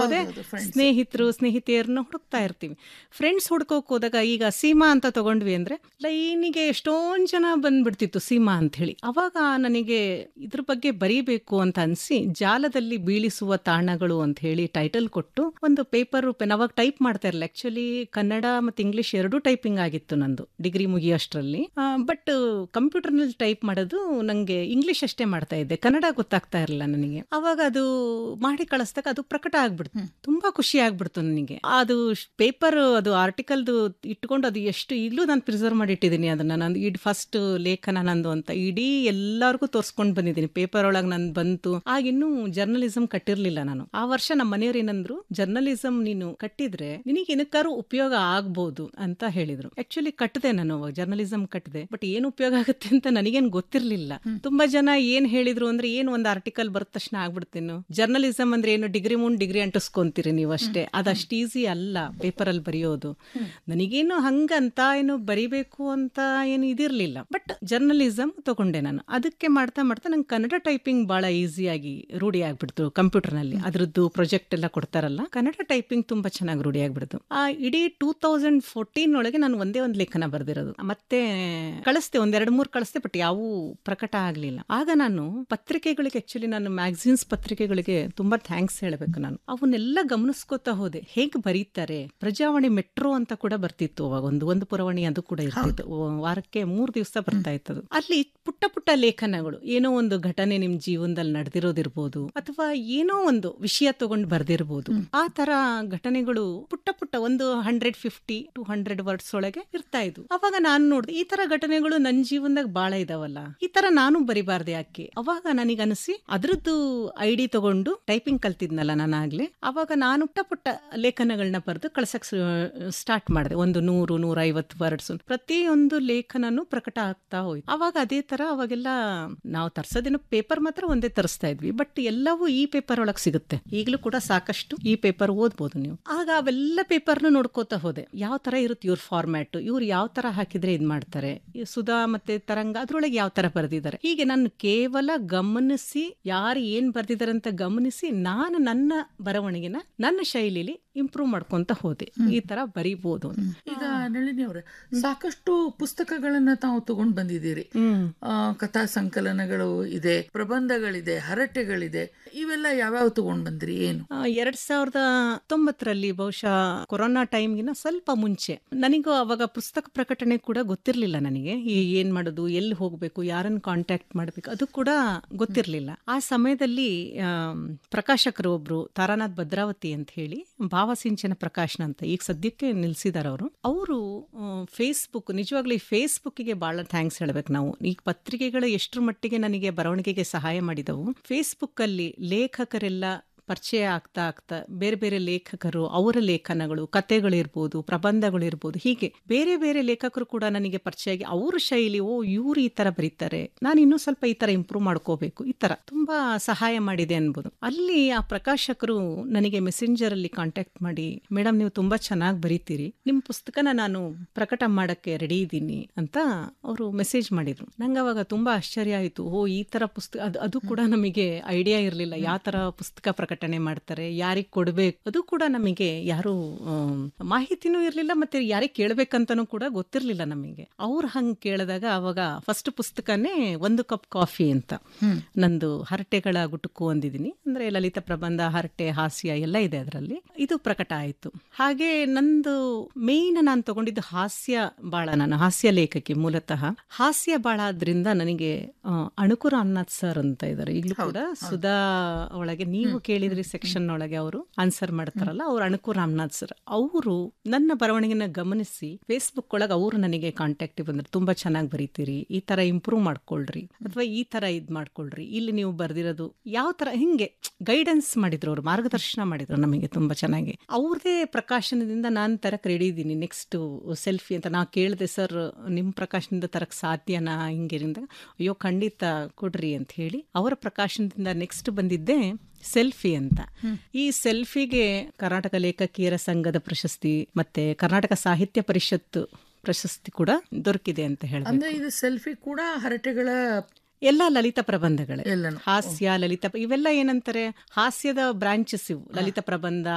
ಹೋಗೋದೇ ಸ್ನೇಹಿತರು ಸ್ನೇಹಿತೆಯರನ್ನ ಹುಡುಕ್ತಾ ಇರ್ತೀವಿ ಫ್ರೆಂಡ್ಸ್ ಹುಡ್ಕೋಕ್ ಹೋದಾಗ ಈಗ ಸೀಮಾ ಅಂತ ತಗೊಂಡ್ವಿ ಅಂದ್ರೆ ಲೈನಿಗೆ ಎಷ್ಟೊಂದ್ ಜನ ಬಂದ್ಬಿಡ್ತಿತ್ತು ಸೀಮಾ ಅಂತ ಹೇಳಿ ಅವಾಗ ನನಗೆ ಇದ್ರ ಬಗ್ಗೆ ಬರೀಬೇಕು ಅಂತ ಅನ್ಸಿ ಜಾಲದಲ್ಲಿ ಬೀಳಿಸುವ ತಾಣಗಳು ಅಂತ ಹೇಳಿ ಟೈಟಲ್ ಕೊಟ್ಟು ಒಂದು ಪೇಪರ್ ಪೆನ್ ಅವಾಗ ಟೈಪ್ ಮಾಡ್ತಾ ಇರಲಿಲ್ಲ ಆಕ್ಚುಲಿ ಕನ್ನಡ ಮತ್ತು ಇಂಗ್ಲಿಷ್ ಎರಡೂ ಟೈಪಿಂಗ್ ಆಗಿತ್ತು ನಂದು ಡಿಗ್ರಿ ಮುಗಿಯೋಷ್ಟರಲ್ಲಿ ಬಟ್ ಕಂಪ್ಯೂಟರ್ನಲ್ಲಿ ಟೈಪ್ ಮಾಡೋದು ನಂಗೆ ಇಂಗ್ಲಿಷ್ ಅಷ್ಟೇ ಮಾಡ್ತಾ ಇದ್ದೆ ಕನ್ನಡ ಗೊತ್ತಾಗ್ತಾ ಇರಲಿಲ್ಲ ನನಗೆ ಅವಾಗ ಅದು ಮಾಡಿ ಕಳಿಸ್ದಾಗ ಅದು ಪ್ರಕಟ ಆಗ್ಬಿಡ್ತು ತುಂಬಾ ಖುಷಿ ಆಗ್ಬಿಡ್ತು ನನಗೆ ಅದು ಪೇಪರ್ ಅದು ಆರ್ಟಿಕಲ್ದು ಇಟ್ಕೊಂಡು ಅದು ಎಷ್ಟು ಈಗಲೂ ನಾನು ಪ್ರಿಸರ್ವ್ ಮಾಡಿ ಇಟ್ಟಿದ್ದೀನಿ ಅದನ್ನ ನಂದು ಇಡ್ ಫಸ್ಟ್ ಲೇಖನ ನಂದು ಅಂತ ಇಡೀ ಎಲ್ಲರಿಗೂ ತೋರಿಸ್ಕೊಂಡು ಬಂದಿದ್ದೀನಿ ಪೇಪರ್ ಒಳಗೆ ನಂದು ಬಂತು ಆಗ ಇನ್ನೂ ಜರ್ನಲಿಸಂ ಕಟ್ಟಿರ್ಲಿಲ್ಲ ನಾನು ಆ ವರ್ಷ ನಮ್ಮ ಮನೆಯವ್ರು ಏನಂದ್ರು ಜರ್ನಲಿಸಂ ನೀನು ಕಟ್ಟಿದ್ರೆ ನಿನಗೆ ಏನಕ್ಕಾರು ಉಪಯೋಗ ಆಗ್ಬೋದು ಅಂತ ಹೇಳಿದ್ರು ಆಕ್ಚುಲಿ ಕಟ್ಟದೆ ನಾನು ಅವಾಗ ಜರ್ನಲಿಸಂ ಕಟ್ಟದೆ ಬಟ್ ಏನು ಉಪಯೋಗ ಆಗುತ್ತೆ ಅಂತ ನನಗೇನು ಗೊತ್ತಿರ್ಲಿಲ್ಲ ತುಂಬಾ ಜನ ಏನ್ ಹೇಳಿದ್ರು ಅಂದ್ರೆ ಏನು ಒಂದು ಆರ್ಟಿಕಲ್ ಬರದ ತಕ್ಷಣ ಆಗ್ಬಿಡ್ತೇನು ಜರ್ನಲಿಸಂ ಅಂದ್ರೆ ಏನು ಡಿಗ್ರಿ ಮುಂದ್ ಡಿಗ್ರಿ ಅಂಟಿಸ್ಕೊಂತೀರಿ ನೀವು ಅಷ್ಟೇ ಅದಷ್ಟು ಈಸಿ ಅಲ್ಲ ಪೇಪರ್ ಅಲ್ಲಿ ಬರೆಯೋದು ನನಗೇನು ಹಂಗಂತ ಏನು ಬರಿಬೇಕು ಅಂತ ಏನು ಇದಿರ್ಲಿಲ್ಲ ಬಟ್ ಜರ್ನಲಿಸಂ ತಗೊಂಡೆ ನಾನು ಅದಕ್ಕೆ ಮಾಡ್ತಾ ಮಾಡ್ತಾ ನಂಗೆ ಕನ್ನಡ ಟೈಪಿಂಗ್ ಬಹಳ ಈಸಿಯಾಗಿ ರೂಢಿ ಆಗ್ಬಿಡ್ತು ಕಂಪ್ಯೂಟರ್ ನಲ್ಲಿ ಅದ್ರದ್ದು ಪ್ರಾಜೆಕ್ಟ್ ಎಲ್ಲ ಕೊಡ್ತಾರಲ್ಲ ಕನ್ನಡ ಟೈಪಿಂಗ್ ತುಂಬಾ ಚೆನ್ನಾಗಿ ರೂಢಿ ಆಗ್ಬಿಡ್ತು ಆ ಇಡೀ ಟೂ ತೌಸಂಡ್ ಫೋರ್ಟೀನ್ ಒಳಗೆ ನಾನು ಒಂದೇ ಒಂದು ಲೇಖನ ಬರ್ದಿರೋದು ಮತ್ತೆ ಕಳಿಸ್ದೆ ಒಂದೆರಡು ಮೂರು ಕಳಿಸ್ದೆ ಬಟ್ ಯಾವೂ ಪ್ರಕಟ ಆಗ್ಲಿಲ್ಲ ಆಗ ನಾನು ಪತ್ರಿಕೆಗಳಿಗೆ ಆಕ್ಚುಲಿ ನಾನು ಮ್ಯಾಗಝಿನ್ಸ್ ಪತ್ರಿಕೆಗಳಿಗೆ ತುಂಬಾ ಥ್ಯಾಂಕ್ಸ್ ಹೇಳಬೇಕು ನಾನು ಅವನ್ನೆಲ್ಲ ಗಮನಿಸ್ಕೋತಾ ಹೋದೆ ಹೇಗೆ ಬರೀತಾರೆ ಪ್ರಜಾವಾಣಿ ಮೆಟ್ರೋ ಅಂತ ಕೂಡ ಬರ್ತಿತ್ತು ಅವಾಗ ಒಂದು ಒಂದು ಪುರವಣಿ ಅದು ಕೂಡ ಇರ್ತಿತ್ತು ವಾರಕ್ಕೆ ಮೂರು ದಿವಸ ಬರ್ತಾ ಇತ್ತದು ಅಲ್ಲಿ ಪುಟ್ಟ ಪುಟ್ಟ ಲೇಖನಗಳು ಏನೋ ಒಂದು ಘಟನೆ ನಿಮ್ ಜೀವನದಲ್ಲಿ ನಡೆದಿರೋದಿರ್ಬೋದು ಅಥವಾ ಏನೋ ಒಂದು ವಿಷಯ ತಗೊಂಡು ಬರ್ದಿರ್ಬೋದು ಆ ತರ ಘಟನೆಗಳು ಪುಟ್ಟ ಪುಟ್ಟ ಒಂದು hundred fifty two hundred words ಒಳಗೆ ಇರ್ತಾ ಇದ್ವು ಅವಾಗ ನಾನು ನೋಡಿದೆ ಈ ತರ ಘಟನೆಗಳು ನನ್ನ ಜೀವನದಾಗ ಬಾಳ ಇದಾವಲ್ಲ ಈ ತರ ನಾನು ಬರಿಬಾರ್ದೆ ಯಾಕೆ ಅವಾಗ ನನಗೆ ಅನಿಸಿ ಅದ್ರದ್ದು ಐಡಿ ತಗೊಂಡು ಟೈಪಿಂಗ್ ಕಲ್ತಿದ್ನಲ್ಲ ನಾನು ಆಗ್ಲೇ ಅವಾಗ ನಾನು ಪುಟ್ಟ ಪುಟ್ಟ ಲೇಖನಗಳನ್ನ ಬರೆದು ಕಳ್ಸಕ್ ಸ್ಟಾರ್ಟ್ ಮಾಡಿದೆ ಒಂದು ನೂರು ನೂರ ಐವತ್ತು ವರ್ಡ್ಸ್ ಪ್ರತಿಯೊಂದು ಲೇಖನನು ಪ್ರಕಟ ಆಗ್ತಾ ಹೋಯ್ತು ಅವಾಗ ಅದೇ ತರ ಅವಾಗೆಲ್ಲ ನಾವು ತರ್ಸೋದೇನು ಪೇಪರ್ ಮಾತ್ರ ಒಂದೇ ತರಿಸ್ತಾ ಇದ್ವಿ ಬಟ್ ಎಲ್ಲವೂ ಈ ಪೇಪರ್ ಒಳಗೆ ಸಿಗುತ್ತೆ ಈಗಲೂ ಕೂಡ ಸಾಕಷ್ಟು ಈ ಪೇಪರ್ ಓದ್ಬೋದು ನೀವು ಆಗ ಅವೆಲ್ಲ ಪೇಪರ್ನು ನೋಡ್ಕೋತಾ ಹೋದೆ ಯಾವ ತರ ಇರುತ್ತೆ ಇವ್ರ ಫಾರ್ಮ್ಯಾಟ್ ಇವ್ರು ಯಾವ ತರ ಹಾಕಿದ್ರೆ ಇದ್ ಮಾಡ್ತಾರೆ ಈ ಸುಧಾ ಮತ್ತೆ ತರಂಗ ಅದ್ರೊಳಗೆ ಯಾವ ತರ ಬರ್ದಿದ್ದಾರೆ ಹೀಗೆ ನಾನು ಕೇವಲ ಗಮನಿಸಿ ಯಾರು ಏನ್ ಬರ್ದಿದ್ದಾರೆ ಅಂತ ಗಮನಿಸಿ ನಾನು ನನ್ನ ಬರವಣಿಗೆನ ನನ್ನ ಶೈಲಿಲಿ ಇಂಪ್ರೂವ್ ಮಾಡ್ಕೊಂತ ಹೋದೆ ಈ ತರ ಬರಿಬೋದು ಈಗ ನಳಿನಿ ಅವರೇ ಸಾಕಷ್ಟು ಪುಸ್ತಕಗಳನ್ನ ತಾವು ತಗೊಂಡ್ ಬಂದಿದ್ದೀರಿ ಆ, ಕಥಾ ಸಂಕಲನಗಳು ಇದೆ ಪ್ರಬಂಧಗಳಿದೆ ಹರಟೆಗಳಿದೆ ಇವೆಲ್ಲ ಯಾವ್ಯಾವ ತಗೊಂಡ್ ಬಂದ್ರಿ ಏನು ಆ, ಎರಡ್ ಸಾವಿರದ ಹತ್ತೊಂಬತ್ತರಲ್ಲಿ ಬಹುಶಃ ಕೊರೋನಾ ಟೈಮ್ಗಿನ ಸ್ವಲ್ಪ ಮುಂಚೆ ನನಗೂ ಅವಾಗ ಪುಸ್ತಕ ಪ್ರಕಟಣೆ ಕೂಡ ಗೊತ್ತಿರಲಿಲ್ಲ ನನಗೆ ಈ ಏನ್ ಮಾಡೋದು ಎಲ್ಲಿ ಹೋಗ್ಬೇಕು ಯಾರನ್ನ ಕಾಂಟ್ಯಾಕ್ಟ್ ಮಾಡ್ಬೇಕು ಅದು ಕೂಡ ಗೊತ್ತಿರಲಿಲ್ಲ ಆ ಸಮಯದಲ್ಲಿ ಆಮ್, ಪ್ರಕಾಶಕರು ಒಬ್ರು ತಾರಾನಾಥ್ ಭದ್ರಾವತಿ ಅಂತ ಹೇಳಿ ಭಾವಸಿಂಚನ ಪ್ರಕಾಶನ ಅಂತ ಈಗ ಸದ್ಯಕ್ಕೆ ನಿಲ್ಸಿದಾರೆ ಅವರು ಅವರು ಫೇಸ್ಬುಕ್ ನಿಜವಾಗ್ಲೂ ಈ ಫೇಸ್ಬುಕ್ಗೆ ಬಹಳ ಥ್ಯಾಂಕ್ಸ್ ಹೇಳ್ಬೇಕು ನಾವು ಈ ಪತ್ರಿಕೆಗಳು ಎಷ್ಟರ ಮಟ್ಟಿಗೆ ನನಗೆ ಬರವಣಿಗೆಗೆ ಸಹಾಯ ಮಾಡಿದವು ಫೇಸ್ಬುಕ್ ಅಲ್ಲಿ ಲೇಖಕರೆಲ್ಲ ಪರಿಚಯ ಆಗ್ತಾ ಆಗ್ತಾ ಬೇರೆ ಬೇರೆ ಲೇಖಕರು ಅವರ ಲೇಖನಗಳು ಕತೆಗಳಿರ್ಬೋದು ಪ್ರಬಂಧಗಳಿರ್ಬೋದು ಹೀಗೆ ಬೇರೆ ಬೇರೆ ಲೇಖಕರು ಕೂಡ ನನಗೆ ಪರಿಚಯ ಆಗಿ ಅವ್ರ ಶೈಲಿ ಓ ಇವ್ರು ಈ ತರ ಬರೀತಾರೆ ನಾನು ಇನ್ನೂ ಸ್ವಲ್ಪ ಈ ತರ ಇಂಪ್ರೂವ್ ಮಾಡ್ಕೋಬೇಕು ಈ ತರ ತುಂಬಾ ಸಹಾಯ ಮಾಡಿದೆ ಅನ್ಬೋದು ಅಲ್ಲಿ ಆ ಪ್ರಕಾಶಕರು ನನಗೆ ಮೆಸೆಂಜರ್ ಅಲ್ಲಿ ಕಾಂಟ್ಯಾಕ್ಟ್ ಮಾಡಿ ಮೇಡಮ್ ನೀವು ತುಂಬಾ ಚೆನ್ನಾಗಿ ಬರೀತೀರಿ ನಿಮ್ಮ ಪುಸ್ತಕನ ನಾನು ಪ್ರಕಟ ಮಾಡಕ್ಕೆ ರೆಡಿ ಇದ್ದೀನಿ ಅಂತ ಅವರು ಮೆಸೇಜ್ ಮಾಡಿದ್ರು ನಂಗೆ ಅವಾಗ ತುಂಬಾ ಆಶ್ಚರ್ಯ ಆಯಿತು ಓ ಈ ತರ ಪುಸ್ತಕ ಅದು ಅದು ಕೂಡ ನಮಗೆ ಐಡಿಯಾ ಇರಲಿಲ್ಲ ಯಾವ ತರ ಪುಸ್ತಕ ಪ್ರಕಟಣೆ ಮಾಡ್ತಾರೆ ಯಾರಿಗೆ ಕೊಡ್ಬೇಕು ಅದು ಕೂಡ ನಮಗೆ ಯಾರು ಆಮ್, ಮಾಹಿತಿನೂ ಇರಲಿಲ್ಲ ಮತ್ತೆ ಯಾರಿಗೆ ಕೇಳ್ಬೇಕಂತನೂ ಕೂಡ ಗೊತ್ತಿರಲಿಲ್ಲ ನಮಗೆ ಅವ್ರು ಹಂಗೆ ಕೇಳಿದಾಗ ಅವಾಗ ಫಸ್ಟ್ ಪುಸ್ತಕನೇ ಒಂದು ಕಪ್ ಕಾಫಿ ಅಂತ ನಂದು ಹರಟೆಗಳ ಗುಟುಕು ಅಂದಿದ್ದೀನಿ ಅಂದ್ರೆ ಲಲಿತ ಪ್ರಬಂಧ ಹರಟೆ ಹಾಸ್ಯ ಎಲ್ಲ ಇದೆ ಅದರಲ್ಲಿ ಇದು ಪ್ರಕಟ ಆಯಿತು ಹಾಗೆ ನಂದು ಮೇಯ್ನ್ ನಾನು ತಗೊಂಡಿದ್ದು ಹಾಸ್ಯ ಬಾಳ ನಾನು ಹಾಸ್ಯ ಲೇಖಕಿ ಮೂಲತಃ ಹಾಸ್ಯ ಬಾಳ ಆದ್ರಿಂದ ನನಗೆ ಆ, ಅಣುಕು ರಾಮನಾಥ್ ಸರ್ ಅಂತ ಇದ್ದಾರೆ ಈಗಲೂ ಕೂಡ ಸುಧಾ ಒಳಗೆ ನೀವು ಕೇಳಿದ್ರಿ ಸೆಕ್ಷನ್ ಒಳಗೆ ಅವರು ಆನ್ಸರ್ ಮಾಡ್ತಾರಲ್ಲ ಅವ್ರು ಅಣುಕು ರಾಮನಾಥ್ ಸರ್ ಅವರು ನನ್ನ ಬರವಣಿಗೆನ ಗಮನಿಸಿ ಫೇಸ್ಬುಕ್ ಒಳಗೆ ಅವರು ನನಗೆ ಕಾಂಟ್ಯಾಕ್ಟ್ ಬಂದ್ರೆ ತುಂಬಾ ಚೆನ್ನಾಗಿ ಬರೀತೀರಿ ಈ ತರ ಇಂಪ್ರೂವ್ ಮಾಡ್ಕೊಳ್ರಿ ಅಥವಾ ಈ ತರ ಇದ್ ಮಾಡ್ಕೊಳ್ರಿ ಇಲ್ಲಿ ನೀವು ಬರ್ದಿರೋದು ಯಾವ ತರ ಹಿಂಗೆ ಗೈಡೆನ್ಸ್ ಮಾಡಿದ್ರು ಅವ್ರು ಮಾರ್ಗದರ್ಶನ ಮಾಡಿದ್ರು ನಮಗೆ ತುಂಬಾ ಚೆನ್ನಾಗಿ ಅವ್ರದೇ ಪ್ರಕಾಶನದಿಂದ ನಾನು ತರಕ್ ರೆಡಿ ಇದ್ದೀನಿ ನೆಕ್ಸ್ಟ್ ಸೆಲ್ಫಿ ಅಂತ ನಾ ಕೇಳಿದೆ ಸರ್ ನಿಮ್ಮ ಪ್ರಕಾಶನದಿಂದ ತರಕ್ ಸಾಧ್ಯನಾ ಹಿಂಗಿರಿಂದ ಅಯ್ಯೋ ಖಂಡಿತ ಕೊಡ್ರಿ ಅಂತ ಹೇಳಿ ಅವರ ಪ್ರಕಾಶನದಿಂದ ನೆಕ್ಸ್ಟ್ ಬಂದಿದ್ದೆ ಸೆಲ್ಫಿ ಅಂತ ಈ ಸೆಲ್ಫಿಗೆ ಕರ್ನಾಟಕ ಲೇಖಕಿಯರ ಸಂಘದ ಪ್ರಶಸ್ತಿ ಮತ್ತೆ ಕರ್ನಾಟಕ ಸಾಹಿತ್ಯ ಪರಿಷತ್ತು ಪ್ರಶಸ್ತಿ ಕೂಡ ದೊರಕಿದೆ ಅಂತ ಹೇಳಿದ್ರೆ ಅಂದ್ರೆ ಇದು ಸೆಲ್ಫಿ ಕೂಡ ಹರಟೆಗಳ ಎಲ್ಲ ಲಲಿತ ಪ್ರಬಂಧಗಳೇ ಎಲ್ಲನೂ ಹಾಸ್ಯ ಲಲಿತ ಇವೆಲ್ಲ ಏನಂತಾರೆ ಹಾಸ್ಯದ ಬ್ರಾಂಚಸ್ ಇವು ಲಲಿತ ಪ್ರಬಂಧ